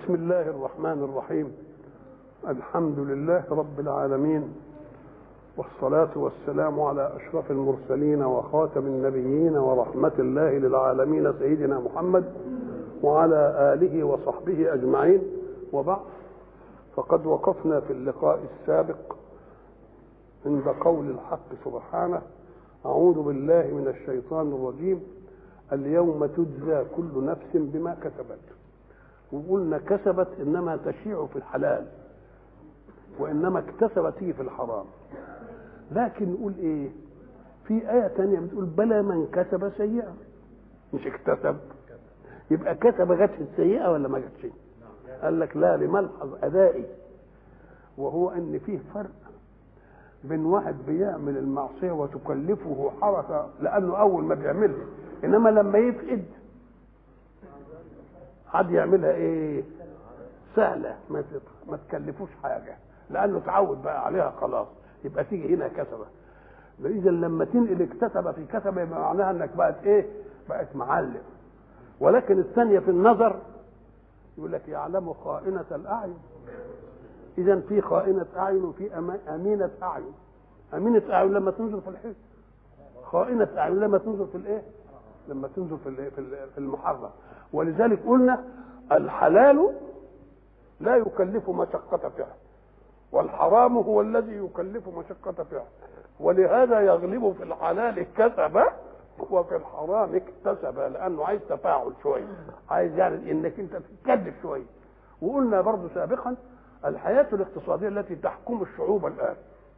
بسم الله الرحمن الرحيم الحمد لله رب العالمين والصلاة والسلام على أشرف المرسلين وخاتم النبيين ورحمة الله للعالمين سيدنا محمد وعلى آله وصحبه أجمعين وبعد فقد وقفنا في اللقاء السابق عند قول الحق سبحانه أعوذ بالله من الشيطان الرجيم اليوم تجزى كل نفس بما كسبت وقلنا كسبت انما تشيع في الحلال وانما اكتسبت هي في الحرام لكن نقول ايه في آية تانية بتقول بلى من كسب سيئة مش اكتسب يبقى كسب جت في السيئة ولا ما جاتش قال لك لا لملحظ أدائي وهو أن فيه فرق بين واحد بيعمل المعصية وتكلفه حركة لأنه أول ما بيعملها إنما لما يفقد حد يعملها إيه سهلة ما ما تكلفوش حاجة لأنه اتعود بقى عليها خلاص يبقى تيجي هنا كسبة إذا لما تنقل اكتسب في كسبة يبقى معناها إنك بقت إيه بقت معلم ولكن الثانية في النظر يقول لك يعلم خائنة الأعين إذا في خائنة أعين وفي أمينة أعين أمينة أعين لما تنظر في الحس خائنة أعين لما تنظر في الإيه؟ لما تنظر في الإيه؟ في المحرم ولذلك قلنا الحلال لا يكلف مشقة فعل والحرام هو الذي يكلف مشقة فعل ولهذا يغلب في الحلال كسب وفي الحرام اكتسب لانه عايز تفاعل شويه عايز يعني انك انت تتكلف شويه وقلنا برضه سابقا الحياه الاقتصاديه التي تحكم الشعوب الان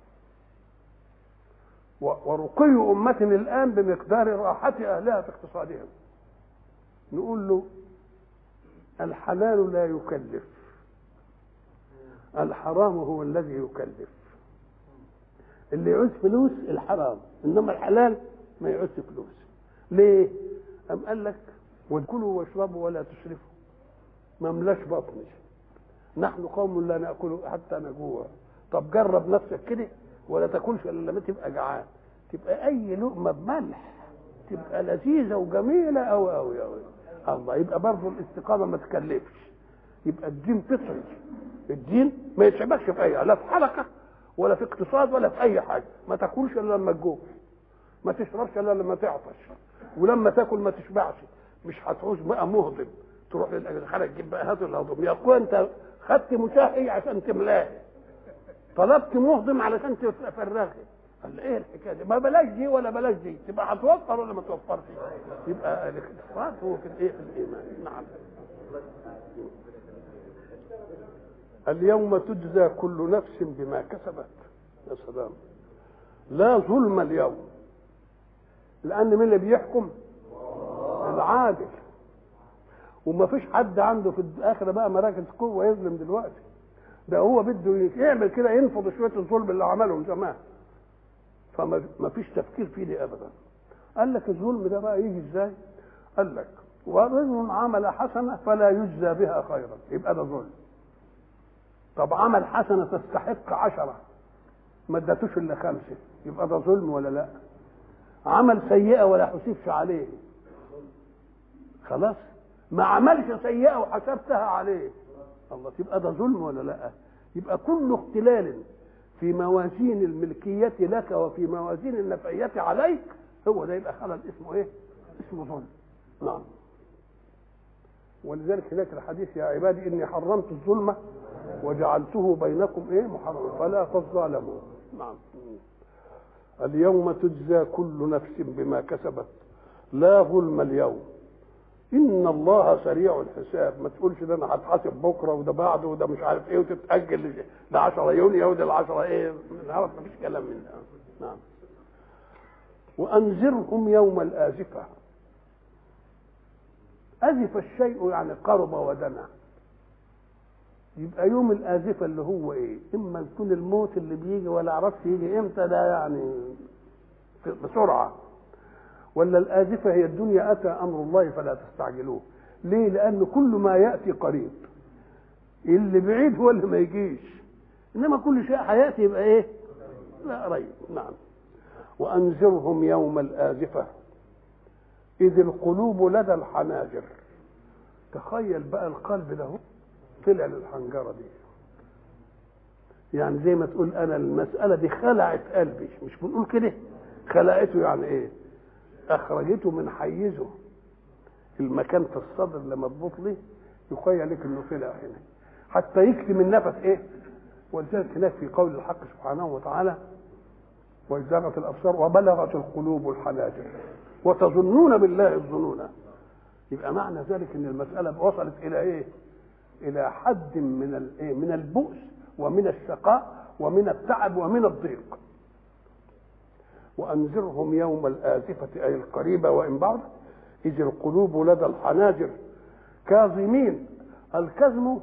ورقي أمة الآن بمقدار راحة أهلها في اقتصادهم نقول له الحلال لا يكلف الحرام هو الذي يكلف اللي يعوز فلوس الحرام انما الحلال ما يعوز فلوس ليه ام قال لك وكلوا واشربوا ولا تسرفوا ما ملاش بطني نحن قوم لا ناكل حتى نجوع طب جرب نفسك كده ولا تاكلش الا لما تبقى جعان تبقى اي لقمه بملح تبقى لذيذه وجميله قوي قوي قوي الله يبقى برضه الاستقامه ما تكلفش يبقى الدين فطري الدين ما يتعبكش في اي لا في حلقه ولا في اقتصاد ولا في اي حاجه ما تاكلش الا لما تجوع ما تشربش الا لما تعطش ولما تاكل ما تشبعش مش هتعوز بقى مهضم تروح للخارج تجيب بقى هات الهضم يا اخويا انت خدت مشاهي عشان تملاه طلبت مهضم علشان تفرغه قال ايه الحكايه دي ما بلاش دي ولا بلاش دي تبقى هتوفر ولا ما توفرش يبقى الاقتصاد هو في الايه في الايمان نعم اليوم تجزى كل نفس بما كسبت يا سلام لا ظلم اليوم لان من اللي بيحكم العادل وما فيش حد عنده في الاخره بقى مراكز قوه يظلم دلوقتي ده هو بده يعمل كده ينفض شويه الظلم اللي عملهم زمان فما فيش تفكير فيه دي ابدا قال لك الظلم ده بقى يجي ازاي قال لك ورجل عمل حسنه فلا يجزى بها خيرا يبقى ده ظلم طب عمل حسنه تستحق عشره ما ادتوش الا خمسه يبقى ده ظلم ولا لا عمل سيئه ولا حسبش عليه خلاص ما عملش سيئه وحسبتها عليه الله تبقى ده ظلم ولا لا يبقى كل اختلال في موازين الملكية لك وفي موازين النفعية عليك هو ده يبقى خلل اسمه ايه اسمه ظلم نعم ولذلك هناك الحديث يا عبادي اني حرمت الظلم وجعلته بينكم ايه محرما فلا تظالموا نعم اليوم تجزى كل نفس بما كسبت لا ظلم اليوم ان الله سريع الحساب ما تقولش ده انا هتحاسب بكره وده بعده وده مش عارف ايه وتتاجل ل 10 يونيو وده ل 10 ايه نعرف ما فيش كلام من ده نعم وانذرهم يوم الازفه ازف الشيء يعني قرب ودنا يبقى يوم الازفه اللي هو ايه اما يكون الموت اللي بيجي ولا عرفت يجي امتى ده يعني بسرعه ولا الآزفة هي الدنيا أتى أمر الله فلا تستعجلوه ليه لأن كل ما يأتي قريب اللي بعيد هو اللي ما يجيش إنما كل شيء هيأتي يبقى إيه لا قريب نعم وأنذرهم يوم الآزفة إذ القلوب لدى الحناجر تخيل بقى القلب ده طلع للحنجره دي يعني زي ما تقول انا المساله دي خلعت قلبي مش بنقول كده خلعته يعني ايه اخرجته من حيزه المكان في الصدر لما تبط لي يخيل لك انه طلع هنا حتى يكتم النفس ايه ولذلك هناك في قول الحق سبحانه وتعالى وإذ زاغت الأبصار وبلغت القلوب الحناجر وتظنون بالله الظنون يبقى معنى ذلك ان المسألة وصلت إلى إيه؟ إلى حد من الإيه؟ من البؤس ومن الشقاء ومن التعب ومن الضيق وأنذرهم يوم الآزفة أي القريبة وإن بعد إذ القلوب لدى الحناجر كاظمين الكظم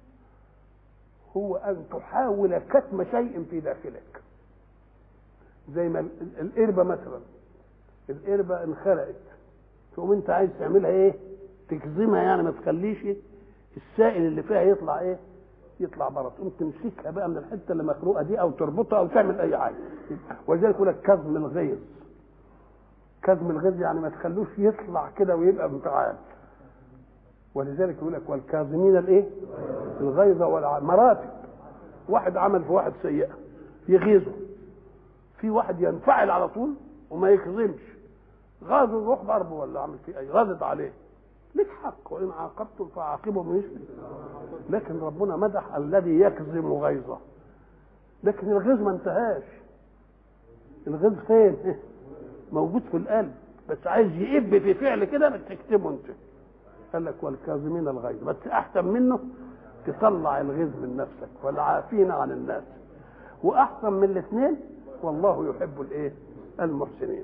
هو أن تحاول كتم شيء في داخلك زي ما القربة مثلا القربة انخرقت تقوم انت عايز تعملها ايه تكظمها يعني ما تخليش السائل اللي فيها يطلع ايه يطلع بره تقوم تمسكها بقى من الحته اللي مخروقه دي او تربطها او تعمل اي حاجه ولذلك يقول لك كظم الغيظ كظم الغيظ يعني ما تخلوش يطلع كده ويبقى متعال ولذلك يقول لك والكاظمين الايه الغيظ والمراتب واحد عمل في واحد سيئه يغيظه في واحد ينفعل على طول وما يكظمش غاظه يروح ضربه ولا عمل فيه اي غاضب عليه لك حق وان عاقبتم فعاقبوا بمثله لكن ربنا مدح الذي يكظم غيظه لكن الغيظ ما انتهاش الغيظ فين موجود في القلب بس عايز يئب في فعل كده ما تكتبه انت قال لك والكاظمين الغيظ بس احسن منه تطلع الغيظ من نفسك والعافين عن الناس واحسن من الاثنين والله يحب الايه المحسنين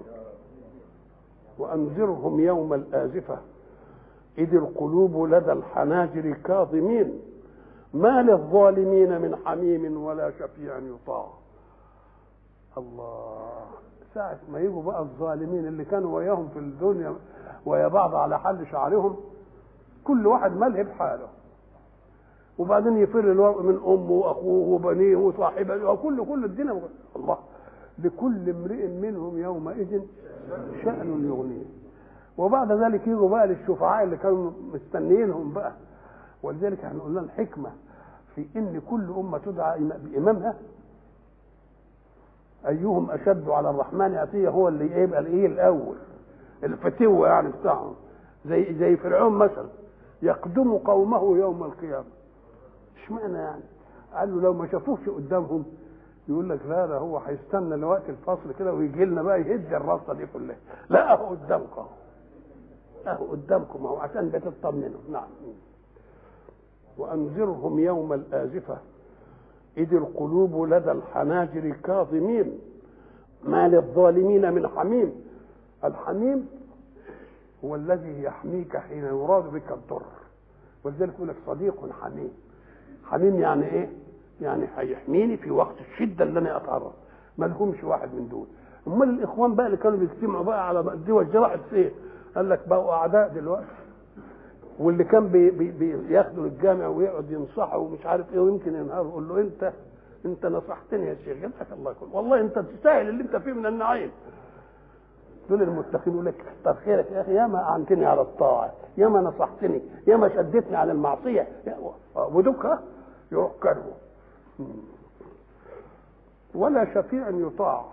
وانذرهم يوم الازفه اذ القلوب لدى الحناجر كاظمين ما للظالمين من حميم ولا شفيع يطاع الله ساعة ما يجوا بقى الظالمين اللي كانوا وياهم في الدنيا ويا بعض على حل شعرهم كل واحد ملهي بحاله وبعدين يفر الورق من امه واخوه وبنيه وصاحبه وكل كل الدنيا الله لكل امرئ منهم يومئذ شأن يغنيه وبعد ذلك يجوا بقى للشفعاء اللي كانوا مستنيينهم بقى ولذلك احنا قلنا الحكمه في ان كل امه تدعى بامامها ايهم اشد على الرحمن عطيه هو اللي يبقى الايه الاول الفتوه يعني بتاعهم زي زي فرعون مثلا يقدم قومه يوم القيامه اشمعنى يعني قال له لو ما شافوش قدامهم يقول لك لا ده هو هيستنى لوقت الفصل كده ويجي لنا بقى يهد الرصه دي كلها لا اهو قدامكم اهو قدامكم اهو عشان بتطمنوا نعم وانذرهم يوم الازفه اذ القلوب لدى الحناجر كاظمين ما للظالمين من حميم الحميم هو الذي يحميك حين يراد بك الضر ولذلك يقول لك صديق حميم حميم يعني ايه يعني هيحميني في وقت الشده اللي انا اتعرض ما لهمش واحد من دول امال الاخوان بقى اللي كانوا بيجتمعوا بقى على دي وجراحه ايه قال لك بقوا اعداء دلوقتي واللي كان بي بي بياخدوا الجامع ويقعد ينصحه ومش عارف ايه ويمكن ينهار يقول له انت انت نصحتني يا شيخ جزاك الله يكون والله انت تستاهل اللي انت فيه من النعيم دول المتقين يقول لك كتر خيرك يا اخي ياما اعنتني على الطاعه ياما نصحتني ياما شدتني على المعصيه ودك يروح كرهه ولا شفيع يطاع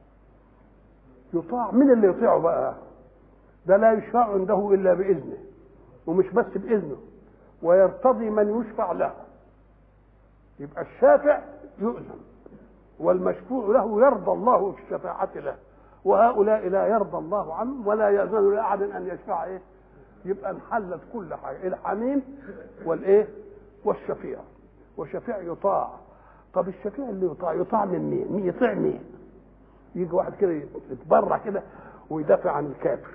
يطاع من اللي يطيعه بقى ده لا يشفع عنده الا باذنه ومش بس باذنه ويرتضي من يشفع له يبقى الشافع يؤذن والمشفوع له يرضى الله في الشفاعة له وهؤلاء لا يرضى الله عنهم ولا يأذن لأحد أن يشفع إيه يبقى انحلت كل حاجة الحميم والإيه والشفيع والشفيع يطاع طب الشفيع اللي يطاع يطاع من مين؟ مين يطيع مين؟ يجي واحد كده يتبرع كده ويدافع عن الكافر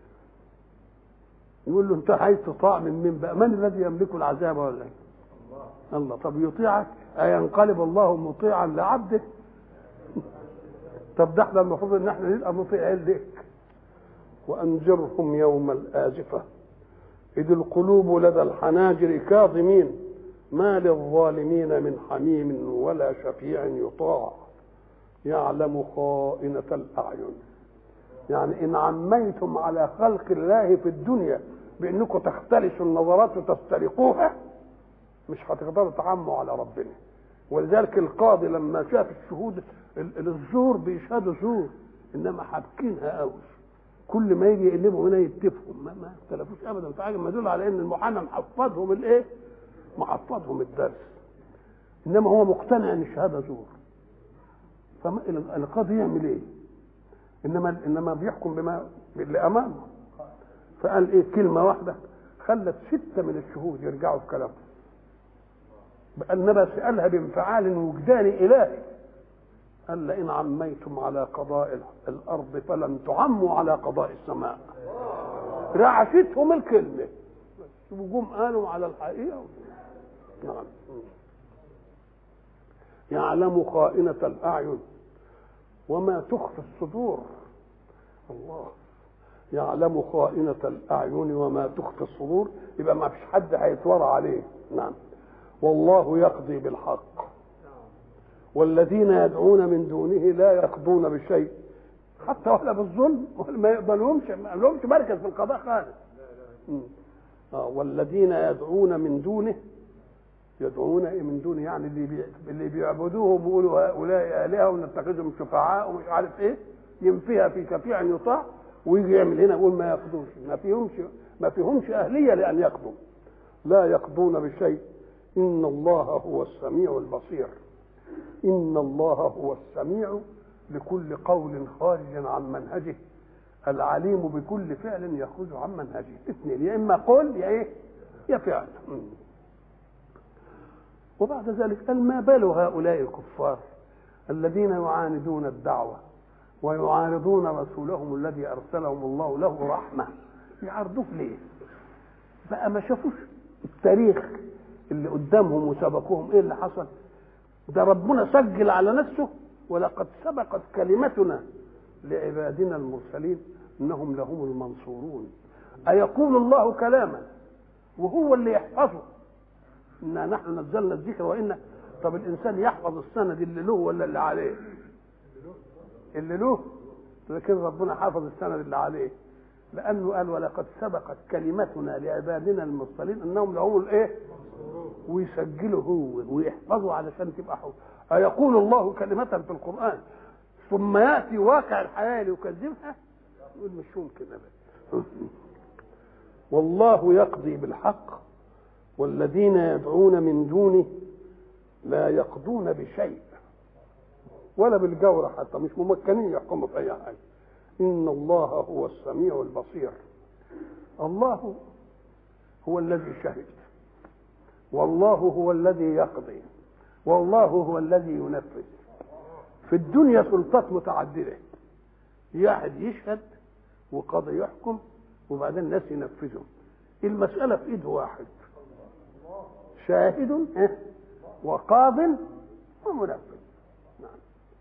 يقول له انت عايز تطاع من مين بقى؟ من الذي يملك العذاب ولا ايه؟ الله الله طب يطيعك أينقلب الله مطيعا لعبده؟ طب ده احنا المفروض ان احنا نبقى مطيعين لك وانذرهم يوم الازفه اذ القلوب لدى الحناجر كاظمين ما للظالمين من حميم ولا شفيع يطاع يعلم خائنة الأعين يعني إن عميتم على خلق الله في الدنيا بأنكم تختلسوا النظرات وتسترقوها مش هتقدروا تعموا على ربنا ولذلك القاضي لما شاف الشهود الزور بيشهدوا زور انما حابكينها قوي كل ما يجي يقلبوا هنا يتفقوا ما, ما اختلفوش ابدا في حاجه ما يدل على ان المحامي محفظهم الايه؟ محفظهم الدرس انما هو مقتنع ان الشهاده زور فالقاضي يعمل ايه؟ انما انما بيحكم بما اللي امامه فقال ايه كلمه واحده خلت سته من الشهود يرجعوا في كلامهم النبي سالها بانفعال وجداني الهي قال لئن عميتم على قضاء الارض فلن تعموا على قضاء السماء رعشتهم الكلمه وجم قالوا على الحقيقه نعم يعلم خائنة الأعين وما تخفي الصدور الله يعلم خائنة الأعين وما تخفي الصدور يبقى ما فيش حد هيتورى عليه نعم والله يقضي بالحق والذين يدعون من دونه لا يقضون بشيء حتى ولا بالظلم ما يقبلهمش ما لهمش مركز في القضاء خالص آه والذين يدعون من دونه يدعون ايه من دونه يعني اللي بي... اللي بيعبدوهم ويقولوا هؤلاء الهه ونتخذهم شفعاء ومش عارف ايه ينفيها في شفيع يطاع ويجي يعمل هنا يقول ما يقضوش ما فيهمش ما فيهمش اهليه لان يقضوا لا يقضون بشيء ان الله هو السميع البصير ان الله هو السميع لكل قول خارج عن منهجه العليم بكل فعل يخرج عن منهجه اثنين يا اما قول يا ايه يا فعل وبعد ذلك قال ما بال هؤلاء الكفار الذين يعاندون الدعوة ويعارضون رسولهم الذي أرسلهم الله له رحمة يعرضوه ليه بقى ما شافوش التاريخ اللي قدامهم وسبقوهم ايه اللي حصل ده ربنا سجل على نفسه ولقد سبقت كلمتنا لعبادنا المرسلين انهم لهم المنصورون ايقول الله كلاما وهو اللي يحفظه انا نحن نزلنا الذكر وان طب الانسان يحفظ السند اللي له ولا اللي عليه اللي له لكن ربنا حافظ السند اللي عليه لانه قال ولقد سبقت كلمتنا لعبادنا المرسلين انهم لهم الايه ويسجله هو ويحفظه علشان تبقى حب أيقول الله كلمة في القرآن ثم يأتي واقع الحياة ليكذبها يقول مش ممكن أبدا والله يقضي بالحق والذين يدعون من دونه لا يقضون بشيء ولا بالجورة حتى مش ممكنين يحكموا في أي حاجة إن الله هو السميع البصير الله هو الذي شهد والله هو الذي يقضي والله هو الذي ينفذ في الدنيا سلطات متعددة واحد يشهد وقاضي يحكم وبعدين الناس ينفذوا المسألة في إيد واحد شاهد وقاض ومنفذ نعم.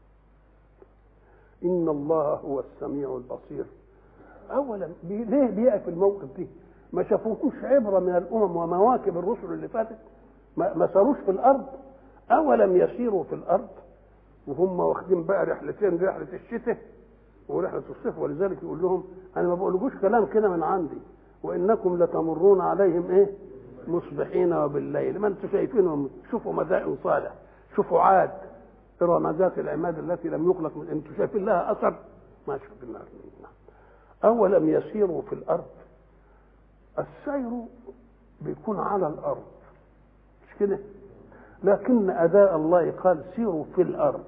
إن الله هو السميع البصير أولا بي ليه بيقف الموقف دي ما شافوهوش عبرة من الأمم ومواكب الرسل اللي فاتت ما, ما ساروش في الأرض أولم يسيروا في الأرض وهم واخدين بقى رحلتين رحلة الشتاء ورحلة الصيف ولذلك يقول لهم أنا ما بقولكوش كلام كده من عندي وإنكم لتمرون عليهم إيه مصبحين وبالليل ما انتم شايفينهم شوفوا مدائن صالح شوفوا عاد إرم ذات العماد التي لم يخلق من انتم شايفين لها أثر ما شايفين لها أولم يسيروا في الأرض السير بيكون على الأرض مش كده لكن أداء الله قال سيروا في الأرض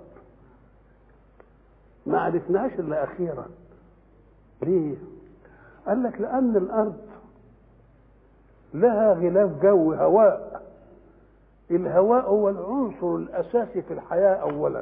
ما عرفناش إلا أخيرا ليه قال لك لأن الأرض لها غلاف جو هواء الهواء هو العنصر الأساسي في الحياة أولا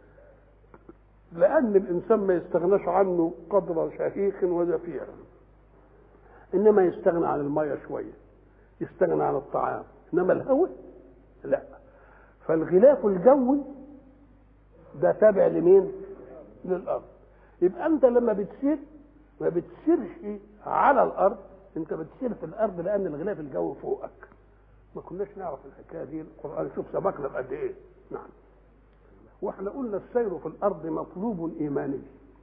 لأن الإنسان ما يستغناش عنه قدر شهيق وزفير إنما يستغنى عن المية شوية يستغنى عن الطعام إنما الهواء لا فالغلاف الجوي ده تابع لمين؟ للأرض يبقى أنت لما بتسير ما بتسيرش على الأرض أنت بتسير في الأرض لأن الغلاف الجوي فوقك ما كناش نعرف الحكاية دي القرآن شوف سبقنا بقد إيه نعم واحنا قلنا السير في الارض مطلوب ايماني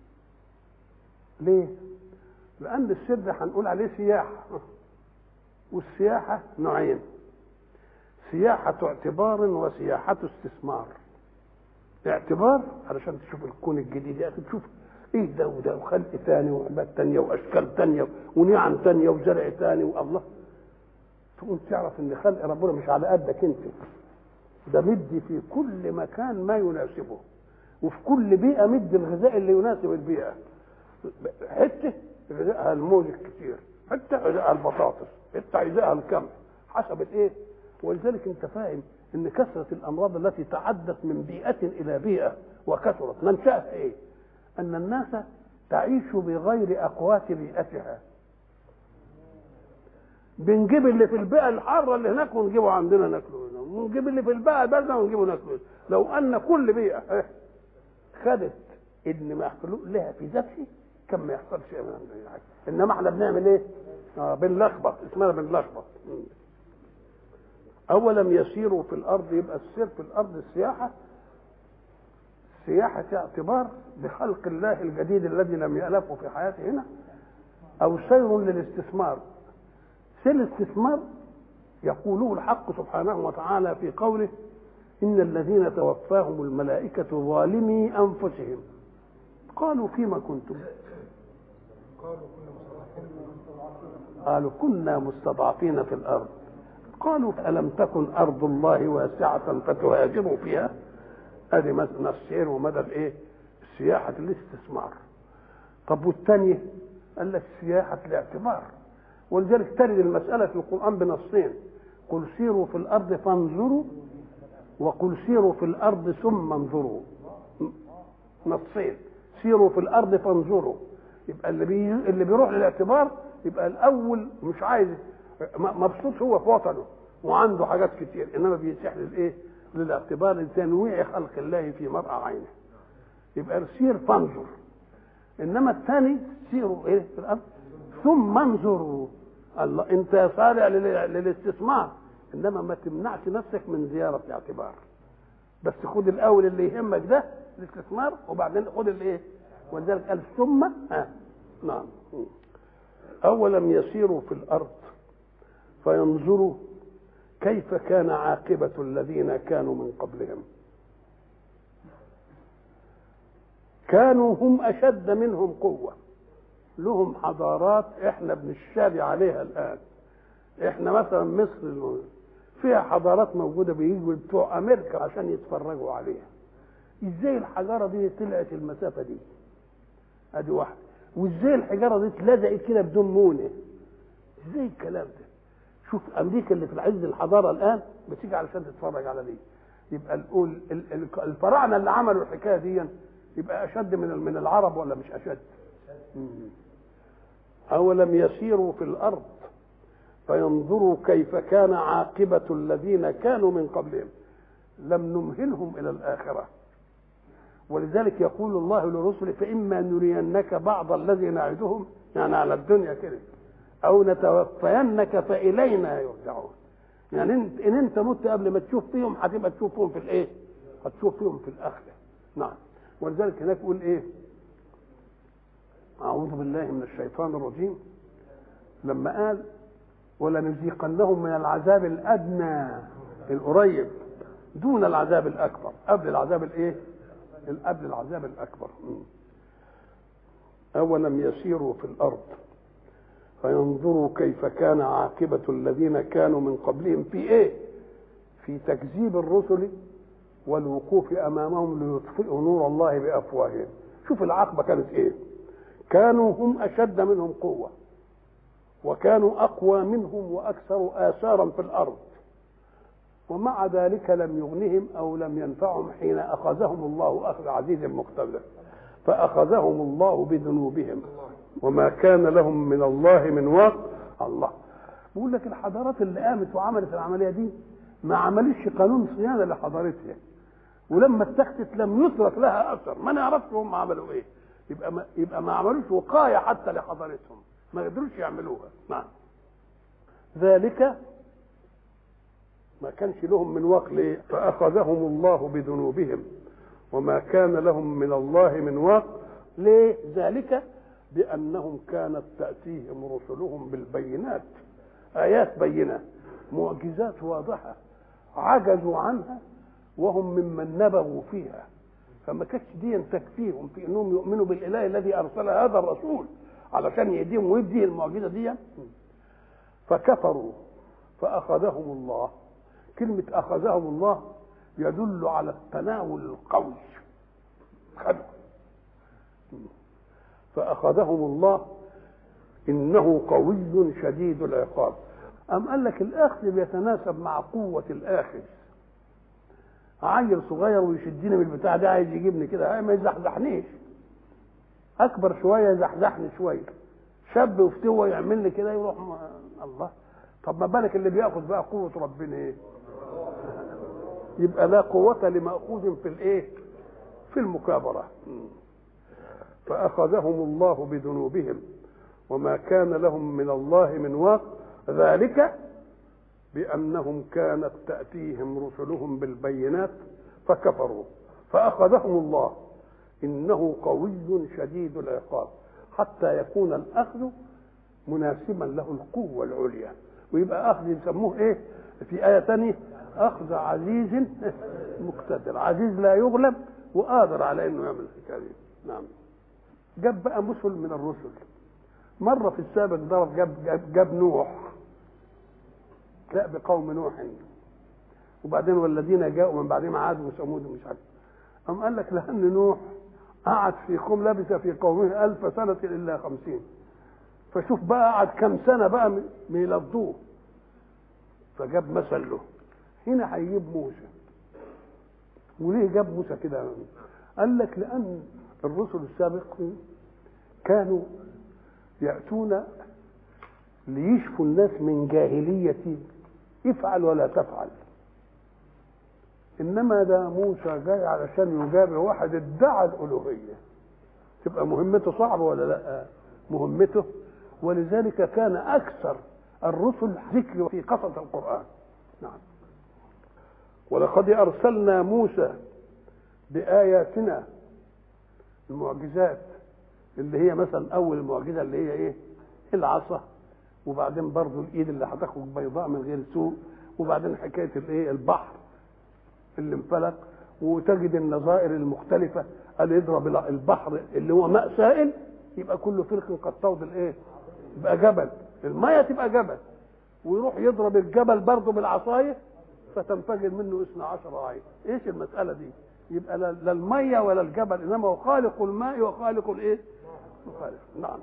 ليه لان السر هنقول عليه سياحه والسياحه نوعين سياحة اعتبار وسياحة استثمار اعتبار علشان تشوف الكون الجديد يعني تشوف ايه ده وده وخلق تاني وعباد تانية واشكال تانية ونعم تانية وزرع تاني والله تقوم تعرف ان خلق ربنا مش على قدك انت ده مدي في كل مكان ما يناسبه وفي كل بيئة مدي الغذاء اللي يناسب البيئة حتة غذائها الموز الكتير حتة غذائها البطاطس حتة غذائها الكم حسب الايه ولذلك انت فاهم ان كثرة الامراض التي تعدت من بيئة الى بيئة وكثرت منشأها ايه ان الناس تعيش بغير اقوات بيئتها بنجيب اللي في البيئة الحارة اللي هناك ونجيبه عندنا ناكله هنا ونجيب اللي في البيئة الباردة ونجيبه ناكله هنا لو ان كل بيئة خدت ان مخلوق لها في ذاته كان ما يحصلش شيء من عندنا حاجة انما احنا بنعمل ايه؟ اه بنلخبط اسمها بنلخبط اولم يسيروا في الارض يبقى السير في الارض السياحه سياحه اعتبار بخلق الله الجديد الذي لم يألفه في حياته هنا او سير للاستثمار سير الاستثمار يقوله الحق سبحانه وتعالى في قوله ان الذين توفاهم الملائكه ظالمي انفسهم قالوا فيما كنتم قالوا كنا مستضعفين في الارض قالوا ألم تكن أرض الله واسعة فتهاجروا فيها ادي مثلا السير ومدى الايه سياحة الاستثمار طب والثانية قال لك سياحة الاعتبار ولذلك ترد المسألة في القرآن بنصين قل سيروا في الأرض فانظروا وقل سيروا في الأرض ثم انظروا نصين سيروا في الأرض فانظروا يبقى اللي بي... اللي بيروح للاعتبار يبقى الأول مش عايز مبسوط هو في وطنه وعنده حاجات كتير انما بيتيح للايه؟ للاعتبار لتنويع خلق الله في مرأى عينه يبقى سير فانظر انما الثاني سيروا ايه في الارض ثم انظروا الله انت صالح للاستثمار انما ما تمنعش نفسك من زياره الاعتبار بس خد الاول اللي يهمك ده الاستثمار وبعدين خد الايه ولذلك قال ثم ها نعم اولم يسيروا في الارض فينظروا كيف كان عاقبة الذين كانوا من قبلهم كانوا هم أشد منهم قوة لهم حضارات احنا بنشاري عليها الآن احنا مثلا مصر فيها حضارات موجودة بيجوا بتوع أمريكا عشان يتفرجوا عليها ازاي الحجارة دي طلعت المسافة دي ادي واحدة وازاي الحجارة دي اتلزقت كده بدون مونة ازاي الكلام ده شوف امريكا اللي في العز الحضاره الان بتيجي علشان تتفرج على دي يبقى نقول الفراعنه اللي عملوا الحكايه دي يبقى اشد من من العرب ولا مش اشد؟ اولم يسيروا في الارض فينظروا كيف كان عاقبه الذين كانوا من قبلهم لم نمهلهم الى الاخره ولذلك يقول الله لرسله فاما نرينك بعض الذي نعدهم يعني على الدنيا كده او نتوفينك فالينا يرجعون يعني انت ان انت مت قبل ما تشوف فيهم هتبقى تشوف فيهم في الايه هتشوف فيهم في الاخره نعم ولذلك هناك يقول ايه اعوذ بالله من الشيطان الرجيم لما قال ولنذيقنهم من العذاب الادنى القريب دون العذاب الاكبر قبل العذاب الايه قبل العذاب الاكبر اولم يسيروا في الارض فينظروا كيف كان عاقبة الذين كانوا من قبلهم في ايه في تكذيب الرسل والوقوف امامهم ليطفئوا نور الله بافواههم شوف العاقبة كانت ايه كانوا هم اشد منهم قوة وكانوا اقوى منهم واكثر اثارا في الارض ومع ذلك لم يغنهم او لم ينفعهم حين اخذهم الله اخذ عزيز مقتدر فاخذهم الله بذنوبهم وما كان لهم من الله من واق الله بيقول لك الحضارات اللي قامت وعملت العمليه دي ما عملتش قانون صيانه لحضارتها ولما اتخذت لم يترك لها اثر ما نعرفش هم عملوا ايه يبقى ما يبقى ما عملوش وقايه حتى لحضارتهم ما قدروش يعملوها نعم ذلك ما كانش لهم من واق ليه فاخذهم الله بذنوبهم وما كان لهم من الله من واق ليه ذلك بأنهم كانت تأتيهم رسلهم بالبينات آيات بينة معجزات واضحة عجزوا عنها وهم ممن نبغوا فيها فما كانتش دي تكفيهم في انهم يؤمنوا بالاله الذي ارسل هذا الرسول علشان يهديهم ويدي المعجزه دي فكفروا فاخذهم الله كلمه اخذهم الله يدل على التناول القوي خدوا فاخذهم الله انه قوي شديد العقاب أم قال لك الأخذ بيتناسب مع قوة الآخذ عيل صغير ويشدني من البتاع ده عايز يجيبني كده ما يزحزحنيش أكبر شوية يزحزحني شوية شاب وفتوة يعمل لي كده يروح م... الله طب ما بالك اللي بياخذ بقى قوة ربنا إيه؟ يبقى لا قوة لمأخوذ في الإيه؟ في المكابرة فأخذهم الله بذنوبهم وما كان لهم من الله من واق ذلك بأنهم كانت تأتيهم رسلهم بالبينات فكفروا فأخذهم الله إنه قوي شديد العقاب حتى يكون الأخذ مناسبا له القوة العليا ويبقى أخذ يسموه إيه في آية ثانية أخذ عزيز مقتدر عزيز لا يغلب وقادر على إنه يعمل الحكاية دي نعم جاب بقى مسل من الرسل مرة في السابق ضرب جاب, جاب, جاب نوح لا بقوم نوح وبعدين والذين جاءوا من بعدهم عاد وثمود ومش عارف أم قال لك لأن نوح قعد في قوم لبث في قومه ألف سنة إلا خمسين فشوف بقى قعد كم سنة بقى ميلضوه فجاب مثل له هنا هيجيب موسى وليه جاب موسى كده قال لك لأن الرسل السابقين كانوا يأتون ليشفوا الناس من جاهلية افعل ولا تفعل انما ده موسى جاي علشان يجابه واحد ادعى الالوهيه تبقى مهمته صعبه ولا لا مهمته ولذلك كان اكثر الرسل ذكر في قصص القران نعم ولقد ارسلنا موسى باياتنا المعجزات اللي هي مثلا اول المعجزه اللي هي ايه العصا وبعدين برضه الايد اللي هتخرج بيضاء من غير سوء وبعدين حكايه الايه البحر اللي انفلق وتجد النظائر المختلفه قال يضرب البحر اللي هو ماء سائل يبقى كل فرق قد توض الايه يبقى جبل الميه تبقى جبل ويروح يضرب الجبل برضه بالعصايه فتنفجر منه اثنا عشر عين ايش المساله دي يبقى لا الميه ولا الجبل انما هو خالق الماء وخالق الايه خالق نعم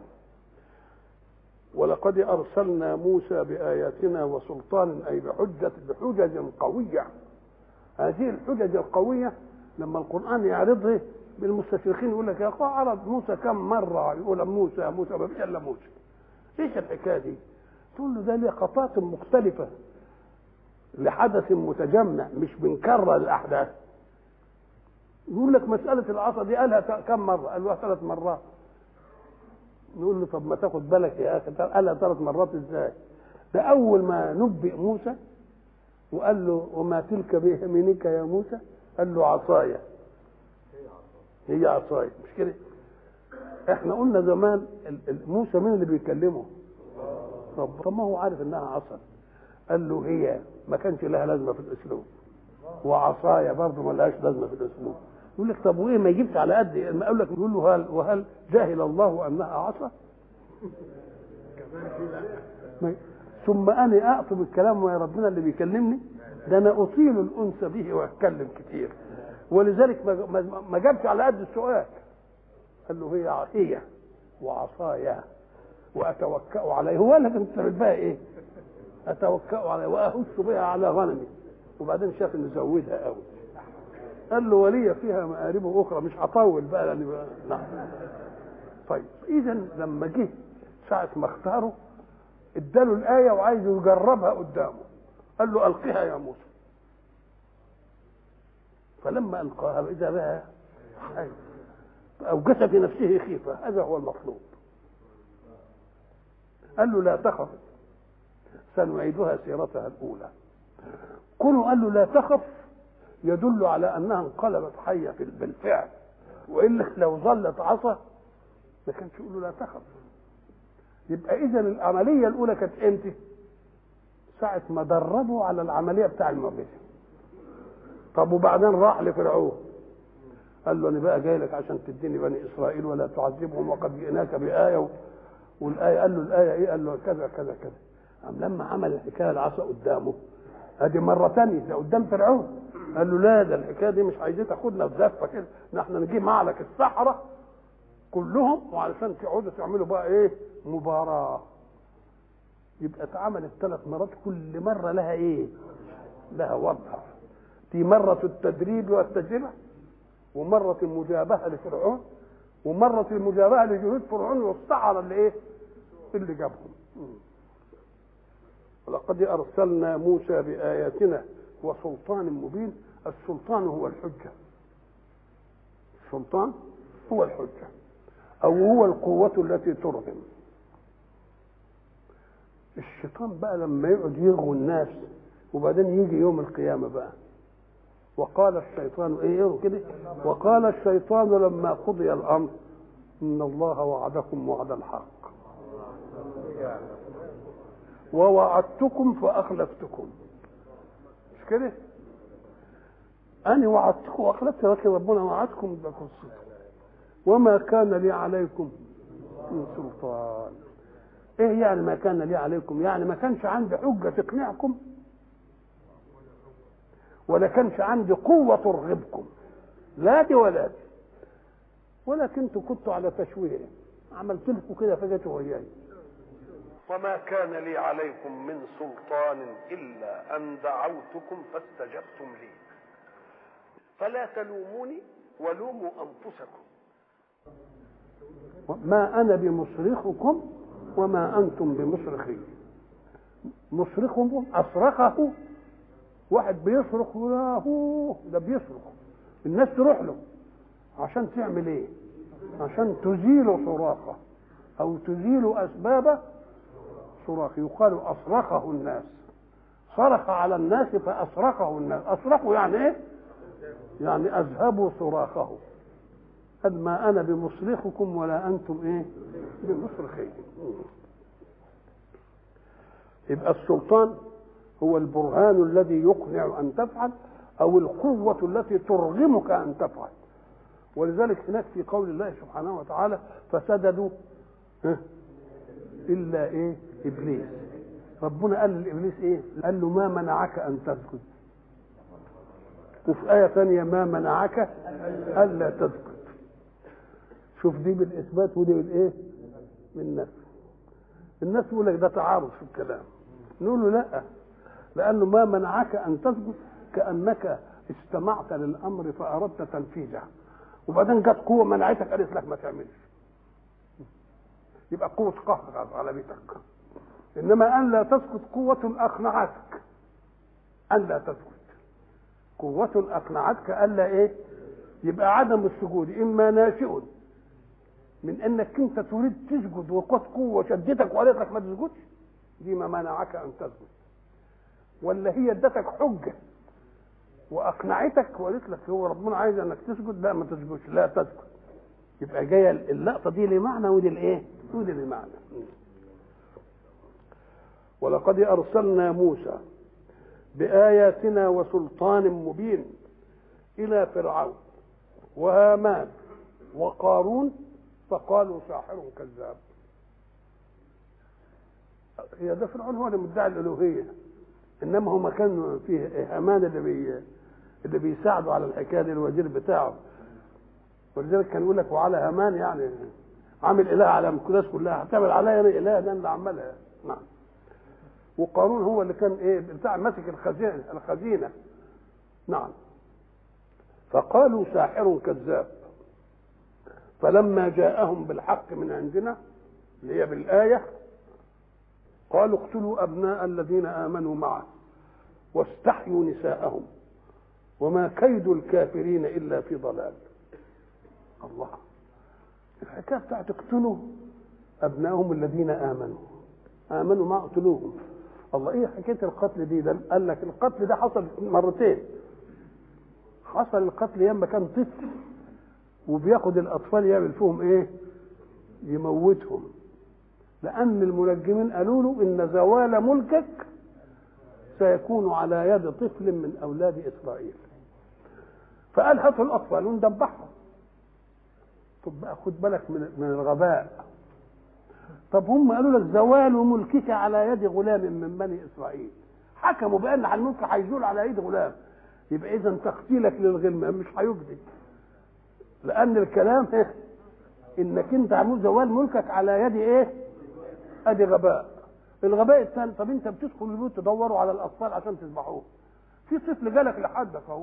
ولقد ارسلنا موسى باياتنا وسلطان اي بحجه بحجج قويه هذه الحجج القويه لما القران يعرضها بالمستشرقين يقول لك يا اخوة عرض موسى كم مره يقول موسى موسى ما فيش الا موسى ايش الحكايه دي؟ تقول له ده لقطات مختلفه لحدث متجمع مش بنكرر الاحداث يقول لك مساله العصا دي قالها كم مره؟ قالها ثلاث مرات نقول له طب ما تاخد بالك يا اخي قالها ثلاث مرات ازاي؟ ده اول ما نبئ موسى وقال له وما تلك بيمينك يا موسى؟ قال له عصايا هي عصايا مش كده؟ احنا قلنا زمان موسى مين اللي بيكلمه؟ رب طب ما هو عارف انها عصا قال له هي ما كانش لها لازمه في الاسلوب وعصايا برضه ما لهاش لازمه في الاسلوب يقول لك طب وايه ما يجيبش على قد ما اقول لك يقول له هل وهل جهل الله انها عصا؟ ثم انا اقطب الكلام ويا ربنا اللي بيكلمني ده انا اطيل الانس به واتكلم كتير ولذلك ما, ما جابش على قد السؤال قال له هي هي وعصايا واتوكا عليه هو قال لك انت بقى ايه؟ اتوكا عليه واهش بها على غنمي وبعدين شاف انه زودها قوي قال له ولي فيها مآرب اخرى مش هطول بقى لان بقى نعم طيب اذا لما جه ساعه ما اختاره اداله الايه وعايز يجربها قدامه قال له القها يا موسى فلما القاها اذا بها حي اوجس في نفسه خيفه هذا هو المطلوب قال له لا تخف سنعيدها سيرتها الاولى كونه قال له لا تخف يدل على انها انقلبت حيه بالفعل والا لو ظلت عصا ما كانش يقول له لا تخف يبقى اذا العمليه الاولى كانت امتى؟ ساعه ما دربوا على العمليه بتاع المعجزه طب وبعدين راح لفرعون قال له انا بقى جاي لك عشان تديني بني اسرائيل ولا تعذبهم وقد جئناك بايه والايه قال له الايه ايه؟ قال له كذا كذا كذا قام لما عمل الحكايه العصا قدامه ادي مره ثانيه ده قدام فرعون قال له لا ده الحكايه دي مش عايزين تاخدنا في زفه كده نحن نجيب معلك السحره كلهم وعلشان تقعدوا تعملوا بقى ايه مباراه يبقى اتعملت ثلاث مرات كل مره لها ايه لها وضع في مرة التدريب والتجربة ومرة المجابهة لفرعون ومرة المجابهة لجنود فرعون والسحرة اللي ايه اللي جابهم ولقد أرسلنا موسى بآياتنا وسلطان مبين السلطان هو الحجة السلطان هو الحجة أو هو القوة التي ترغم الشيطان بقى لما يقعد يغوي الناس وبعدين يجي يوم القيامة بقى وقال الشيطان ايه كده وقال الشيطان لما قضي الامر ان الله وعدكم وعد الحق ووعدتكم فاخلفتكم مش كده انا وعدتكم واخلفت لكن ربنا وعدكم ده قصته وما كان لي عليكم من سلطان ايه يعني ما كان لي عليكم يعني ما كانش عندي حجه تقنعكم ولا كانش عندي قوة ترغبكم لا دي ولا دي ولكن كنتوا على تشويه عملت لكم كده فجأة وياي وما كان لي عليكم من سلطان إلا أن دعوتكم فاستجبتم لي فلا تلوموني ولوموا أنفسكم ما أنا بمصرخكم وما أنتم بمصرخي مصرخكم أصرخه واحد بيصرخ هو ده بيصرخ الناس تروح له عشان تعمل ايه عشان تزيل صراخه او تزيل اسباب صراخ يقال اصرخه الناس صرخ على الناس فاصرخه الناس اصرخوا يعني ايه يعني اذهبوا صراخه قد ما انا بمصرخكم ولا انتم ايه بمصرخي يبقى السلطان هو البرهان الذي يقنع ان تفعل او القوه التي ترغمك ان تفعل ولذلك هناك في قول الله سبحانه وتعالى فسجدوا الا ايه ابليس ربنا قال لابليس ايه قال له ما منعك ان تسجد وفي آية ثانية ما منعك ألا تسجد شوف دي بالإثبات ودي بالإيه؟ بالنفي الناس يقول لك ده تعارض في الكلام نقول له لا لأنه ما منعك أن تسجد كأنك استمعت للأمر فأردت تنفيذه وبعدين جت قوة منعتك قالت لك ما تعملش يبقى قوة قهر على بيتك إنما أن لا تسكت قوة أقنعتك أن لا تسكت قوة أقنعتك ألا إيه يبقى عدم السجود إما ناشئ من أنك أنت تريد تسجد وقد قوة شدتك وقالت لك ما تسجدش دي ما منعك أن تسجد ولا هي ادتك حجة وأقنعتك وقالت لك هو ربنا عايز أنك تسجد لا ما تسجدش لا تسجد يبقى جاية اللقطة دي لمعنى ودي الإيه؟ ودي لمعنى ولقد أرسلنا موسى بآياتنا وسلطان مبين إلى فرعون وهامان وقارون فقالوا ساحر كذاب هي ده فرعون هو اللي مدعي الألوهية إنما هم كانوا فيه هامان اللي بي اللي بيساعدوا على الحكاية دي الوزير بتاعه ولذلك كان يقول لك وعلى هامان يعني عامل إله على الناس كلها هتعمل عليا أنا إله ده اللي عملها نعم وقارون هو اللي كان ايه بتاع ماسك الخزينه الخزينه نعم فقالوا ساحر كذاب فلما جاءهم بالحق من عندنا اللي هي بالايه قالوا اقتلوا ابناء الذين امنوا معه واستحيوا نساءهم وما كيد الكافرين الا في ضلال الله الحكايه بتاعت اقتلوا ابنائهم الذين امنوا امنوا ما اقتلوهم الله ايه حكايه القتل دي ده قال لك القتل ده حصل مرتين حصل القتل ياما كان طفل وبياخد الاطفال يعمل فيهم ايه يموتهم لان المنجمين قالوا له ان زوال ملكك سيكون على يد طفل من اولاد اسرائيل فقال هاتوا الاطفال وندبحهم طب بقى خد بالك من من الغباء طب هم قالوا لك زوال ملكك على يد غلام من بني اسرائيل حكموا بان الملك هيزول على يد غلام يبقى اذا تقتيلك للغلمان مش هيجدي لان الكلام ايه انك انت عمول زوال ملكك على يد ايه ادي غباء الغباء الثاني طب انت بتدخل البيوت تدوروا على الاطفال عشان تذبحوه في طفل جالك لحدك اهو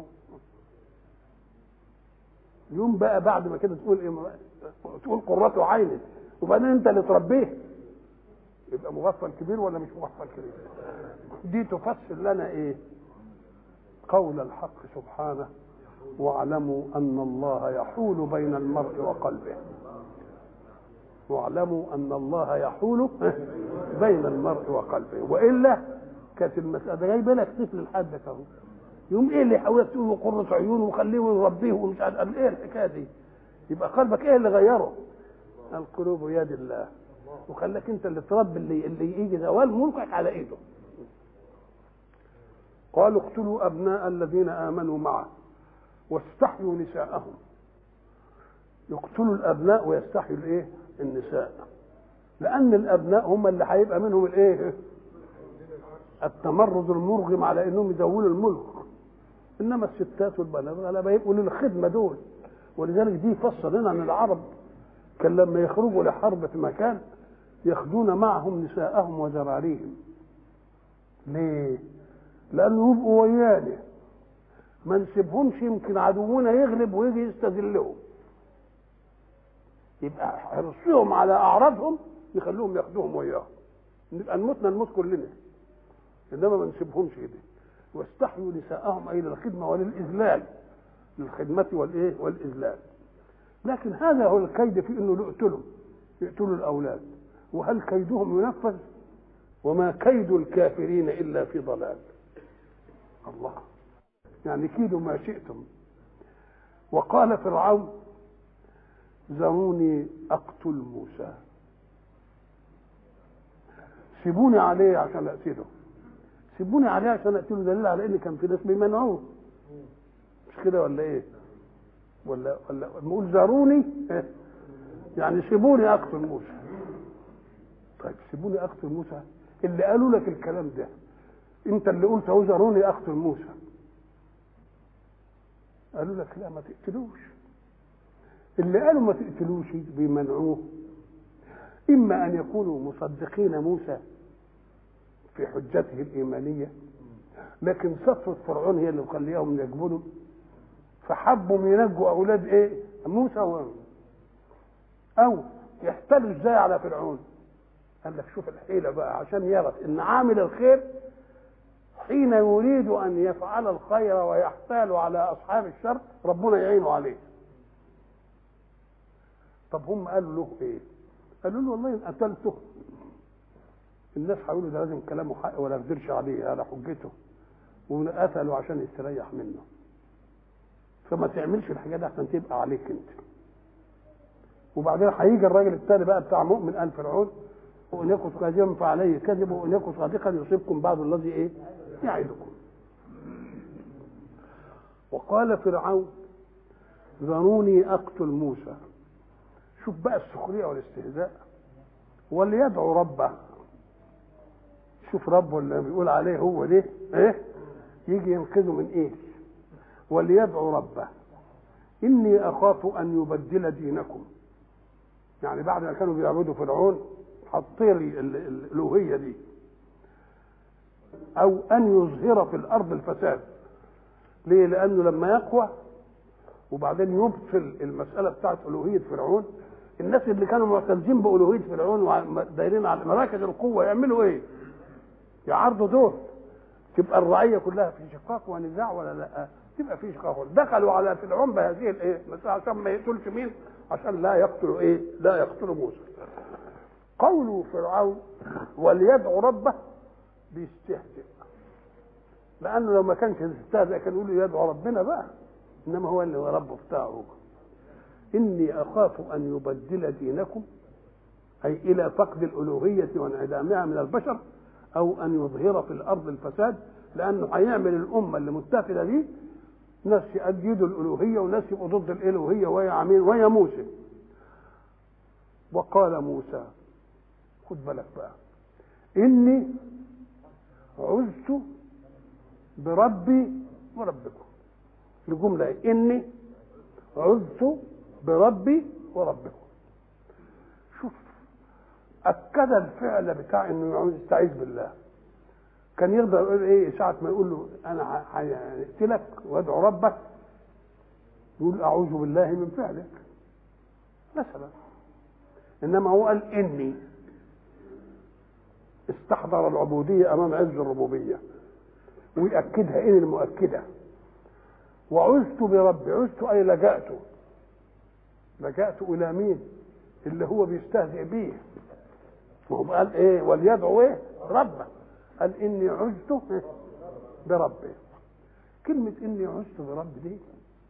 يوم بقى بعد ما كده تقول ايه تقول قرة عينك وبعدين انت اللي تربيه يبقى مغفل كبير ولا مش مغفل كبير دي تفسر لنا ايه قول الحق سبحانه واعلموا ان الله يحول بين المرء وقلبه واعلموا ان الله يحول بين المرء وقلبه والا كانت المساله جايبه لك طفل لحدك اهو يوم ايه اللي يحاول تقول له قرة عيون وخليه ويربيه ومش عارف قال ايه الحكايه دي يبقى قلبك ايه اللي غيره القلوب يد الله وخلاك انت اللي تربي اللي اللي يجي زوال ملكك على ايده قالوا اقتلوا ابناء الذين امنوا معه واستحيوا نساءهم يقتلوا الابناء ويستحيوا الايه النساء لان الابناء هم اللي هيبقى منهم الايه التمرد المرغم على انهم يزولوا الملك انما الستات والبنات غالبا يبقوا للخدمه دول ولذلك دي فسر لنا ان العرب كان لما يخرجوا لحرب في مكان ياخذون معهم نساءهم وزراريهم ليه؟ لانه يبقوا ويانا ما نسيبهمش يمكن عدونا يغلب ويجي يستذلهم يبقى حرصهم على اعراضهم يخلوهم ياخدوهم وياهم نبقى نموتنا نموت كلنا انما ما نسيبهمش كده واستحيوا نساءهم اي للخدمه وللاذلال للخدمه والايه والاذلال لكن هذا هو الكيد في انه يقتلوا يقتلوا الاولاد وهل كيدهم ينفذ وما كيد الكافرين الا في ضلال الله يعني كيدوا ما شئتم وقال فرعون ذروني اقتل موسى سيبوني عليه عشان اقتله سيبوني عليه عشان اقتله دليل على ان كان في ناس بيمنعوه مش كده ولا ايه ولا ولا نقول ذروني إيه؟ يعني سيبوني اقتل موسى طيب سيبوني اقتل موسى اللي قالوا لك الكلام ده انت اللي قلت اهو ذروني اقتل موسى قالوا لك لا ما تقتلوش اللي قالوا ما تقتلوش بيمنعوه اما ان يكونوا مصدقين موسى في حجته الايمانيه لكن سطوه فرعون هي اللي مخليهم يقبلوا فحبوا ينجوا اولاد ايه موسى و... او يحتلوا ازاي على فرعون قال لك شوف الحيله بقى عشان يعرف ان عامل الخير حين يريد ان يفعل الخير ويحتال على اصحاب الشر ربنا يعينه عليه طب هم قالوا له ايه قالوا له والله ان قتلته الناس هيقولوا ده لازم كلامه حق ولا يقدرش عليه على حجته وقتلوا عشان يستريح منه فما تعملش الحاجه دي عشان تبقى عليك انت وبعدين هيجي الراجل الثاني بقى بتاع مؤمن ال فرعون وان يكن كاذبا فعليه كذب وان يكن صادقا يصيبكم بعض الذي ايه يعدكم وقال فرعون ذروني اقتل موسى شوف بقى السخريه والاستهزاء وليدعو ربه شوف ربه اللي بيقول عليه هو ده ايه يجي ينقذه من ايه وليدعو ربه اني اخاف ان يبدل دينكم يعني بعد ما كانوا بيعبدوا فرعون حطير الالوهيه دي او ان يظهر في الارض الفساد ليه لانه لما يقوى وبعدين يبطل المساله بتاعت الوهيه فرعون الناس اللي كانوا معتزين بالوهيه فرعون ودايرين على مراكز القوه يعملوا ايه يعرضوا دول تبقى الرعيه كلها في شقاق ونزاع ولا لا تبقى في شقاق دخلوا على فرعون بهذه الايه مثلا عشان ما يقتلش مين عشان لا يقتلوا ايه لا يقتلوا موسى قول فرعون وليدعو ربه بيستهزئ لانه لو ما كانش يستهزئ كان يقول يدعو ربنا بقى انما هو اللي هو ربه بتاعه اني اخاف ان يبدل دينكم اي الى فقد الالوهيه وانعدامها من البشر او ان يظهر في الارض الفساد لانه هيعمل الامه اللي متخذه دي ناس يأيدوا الألوهية وناس يبقوا ضد الألوهية ويا عمين ويا موسى وقال موسى خد بالك بقى إني عزت بربي وربكم الجملة إني عزت بربي وربكم شوف أكد الفعل بتاع إنه يستعيذ بالله كان يقدر يقول ايه ساعة ما يقول له انا هقتلك وادعو ربك يقول اعوذ بالله من فعلك مثلا انما هو قال اني استحضر العبودية امام عز الربوبية ويأكدها ان المؤكدة وعزت بربي عزت اي لجأت لجأت الى مين اللي هو بيستهزئ بيه ما هو قال ايه وليدعو ايه ربه قال اني عزت بربي كلمة اني عزت بربي دي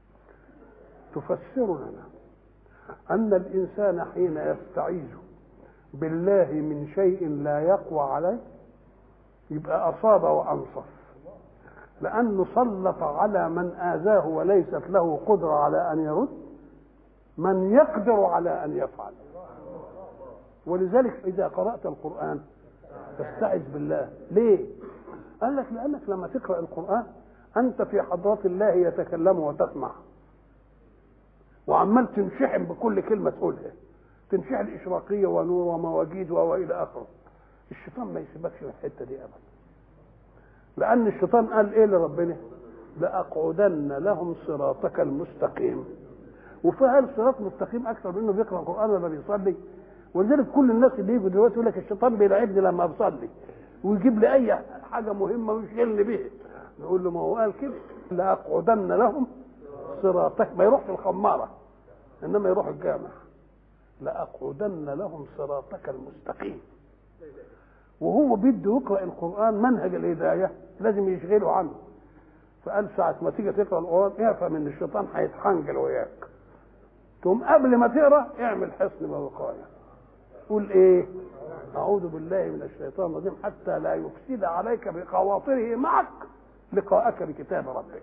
تفسر لنا ان الانسان حين يستعيذ بالله من شيء لا يقوى عليه يبقى اصاب وانصف لانه سلط على من اذاه وليست له قدره على ان يرد من يقدر على ان يفعل ولذلك اذا قرات القران تستعذ بالله ليه قال لك لانك لما تقرا القران انت في حضره الله يتكلم وتسمع وعمال تنشحن بكل كلمه تقولها تنشحن اشراقيه ونور ومواجيد والى اخره الشيطان ما يسيبكش في الحته دي ابدا لان الشيطان قال ايه لربنا لاقعدن لهم صراطك المستقيم وفعل صراط مستقيم اكثر منه بيقرا القران ولا بيصلي ولذلك كل الناس اللي يجوا دلوقتي يقول لك الشيطان بيلعبني لما بصلي ويجيب لي اي حاجه مهمه ويشغلني بيها نقول له ما هو قال كده لاقعدن لهم صراطك ما يروحش الخماره انما يروح الجامع لاقعدن لهم صراطك المستقيم وهو بده يقرا القران منهج الهدايه لازم يشغله عنه فقال ساعة ما تيجي تقرا القران افهم ان الشيطان هيتحنجل وياك تقوم قبل ما تقرا اعمل حصن ووقايه قول ايه اعوذ بالله من الشيطان الرجيم حتى لا يفسد عليك بخواطره معك لقاءك بكتاب ربك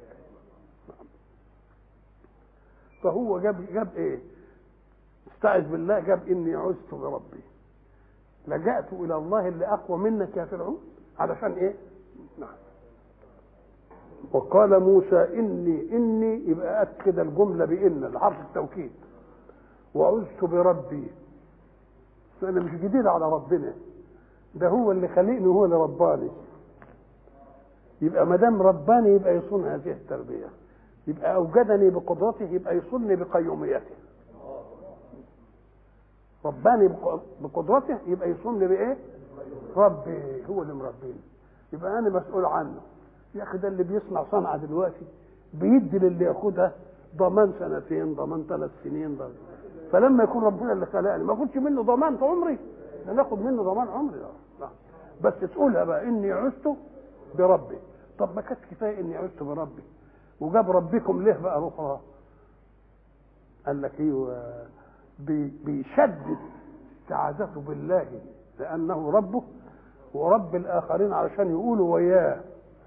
فهو جاب جاب ايه استعذ بالله جاب اني عزت بربي لجأت الى الله اللي اقوى منك يا فرعون علشان ايه نعم وقال موسى اني اني يبقى اكد الجمله بان الحرف التوكيد وعزت بربي انا مش جديد على ربنا ده هو اللي خلقني وهو اللي رباني يبقى ما دام رباني يبقى يصون هذه التربيه يبقى اوجدني بقدرته يبقى يصوني بقيوميته رباني بقدرته يبقى يصوني بايه ربي هو اللي مربيني يبقى انا مسؤول عنه يا اخي ده اللي بيصنع صنعه دلوقتي بيدي للي ياخدها ضمان سنتين ضمان ثلاث سنين ضمان فلما يكون ربنا اللي خلقني ما اخدش منه ضمان في عمري ده ناخد منه ضمان عمري لا. بس تقولها بقى اني عزت بربي طب ما كانت كفايه اني عزت بربي وجاب ربكم ليه بقى اخرى قال لك ايوه بيشدد استعاذته بالله لانه ربه ورب الاخرين علشان يقولوا وياه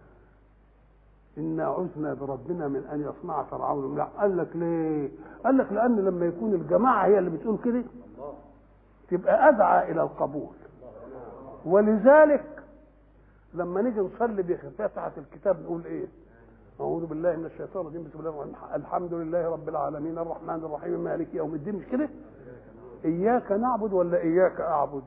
إنا عزنا بربنا من أن يصنع فرعون لا قال لك ليه؟ قال لك لأن لما يكون الجماعة هي اللي بتقول كده تبقى أدعى إلى القبول ولذلك لما نيجي نصلي بفتحة الكتاب نقول إيه؟ أعوذ بالله من الشيطان الرجيم بسم الله الرحمن الرحيم الحمد لله رب العالمين الرحمن الرحيم مالك يوم الدين مش كده؟ إياك نعبد ولا إياك أعبد؟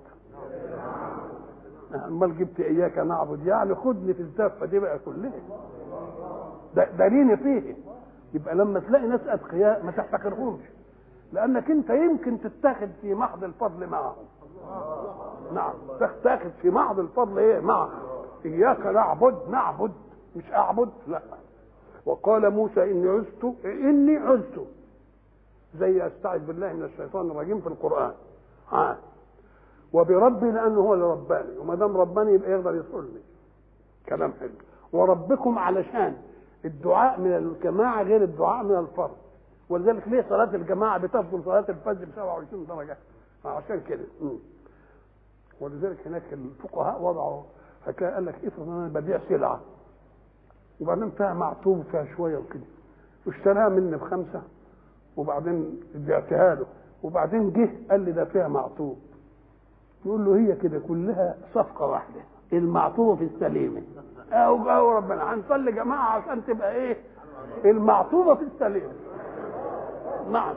امال جبت اياك نعبد يعني خدني في الزفه دي بقى كلها دليني فيه يبقى لما تلاقي ناس اتقياء ما تحتقرهمش لانك انت يمكن تتاخد في محض الفضل معهم نعم تتاخد في محض الفضل ايه معهم اياك نعبد نعبد مش اعبد لا وقال موسى اني عزت اني عزت زي استعذ بالله من الشيطان الرجيم في القران ها وبربي لانه هو اللي رباني وما دام رباني يبقى يقدر يصلي كلام حلو وربكم علشان الدعاء من الجماعه غير الدعاء من الفرد ولذلك ليه صلاه الجماعه بتفضل صلاه الفجر ب 27 درجه عشان كده ولذلك هناك الفقهاء وضعوا حكايه قال لك افرض انا ببيع سلعه وبعدين فيها معطوب فيها شويه وكده اشتراها مني بخمسه وبعدين بعتها له وبعدين جه قال لي ده فيها معطوب يقول له هي كده كلها صفقه واحده المعطوبه في السليمه او او ربنا هنصلي جماعه عشان تبقى ايه المعطوبه في السليمه نعم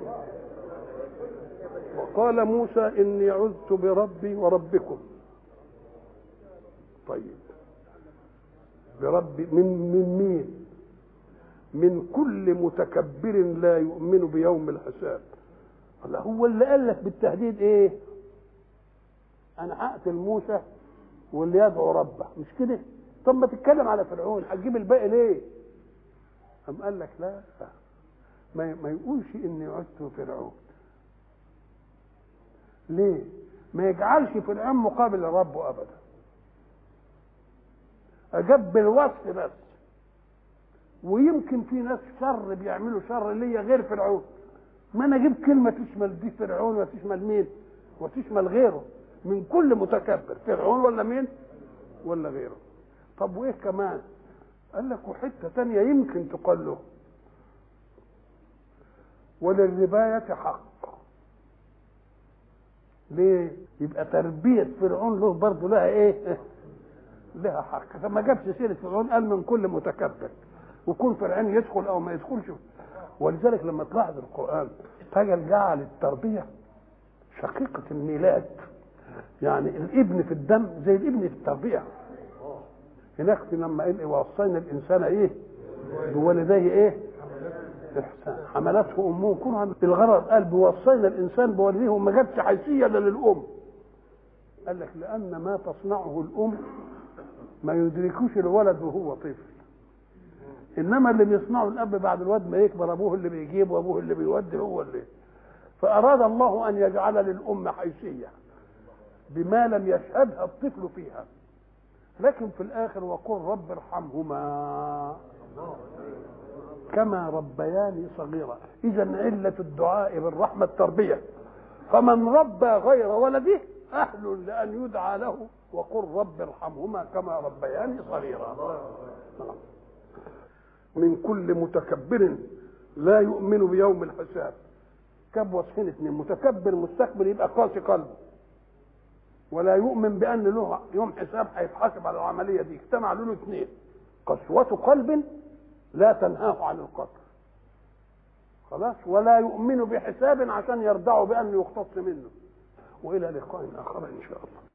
وقال موسى اني عذت بربي وربكم طيب بربي من من مين من كل متكبر لا يؤمن بيوم الحساب الله هو اللي قال لك بالتهديد ايه انا هقتل موسى واللي يدعو ربه مش كده طب ما تتكلم على فرعون هتجيب الباقي ليه قام قال لك لا ما ما يقولش اني عدت فرعون ليه ما يجعلش فرعون مقابل لربه ابدا اجاب بالوصف بس ويمكن في ناس شر بيعملوا شر ليا غير فرعون ما انا اجيب كلمه تشمل دي فرعون وتشمل مين وتشمل غيره من كل متكبر فرعون ولا مين ولا غيره طب وايه كمان قال لك وحته تانية يمكن تقال له وللرباية حق ليه يبقى تربية فرعون له برضه لها ايه لها حق فما جابش سيرة فرعون قال من كل متكبر وكون فرعون يدخل او ما يدخلش ولذلك لما تلاحظ القرآن تجعل جعل التربية شقيقة الميلاد يعني الابن في الدم زي الابن في التربية هناك لما قال وصينا الانسان ايه بوالديه ايه احسان حملته امه كرها بالغرض قال بوصينا الانسان بوالديه وما جابش حيثيه الا للام قال لك لان ما تصنعه الام ما يدركوش الولد وهو طفل انما اللي بيصنعه الاب بعد الواد ما يكبر ابوه اللي بيجيب وابوه اللي بيودي هو اللي فاراد الله ان يجعل للام حيثيه بما لم يشهدها الطفل فيها لكن في الاخر وقل رب ارحمهما كما ربياني صغيرا اذا عله الدعاء بالرحمه التربيه فمن ربى غير ولده اهل لان يدعى له وقل رب ارحمهما كما ربياني صغيرا من كل متكبر لا يؤمن بيوم الحساب كاب وصفين اثنين متكبر مستكبر يبقى قاسي قلبه ولا يؤمن بان له يوم حساب هيتحاسب على العمليه دي اجتمع له اثنين قسوة قلب لا تنهاه عن القتل خلاص ولا يؤمن بحساب عشان يرضعه بأن يختص منه وإلى لقاء آخر إن شاء الله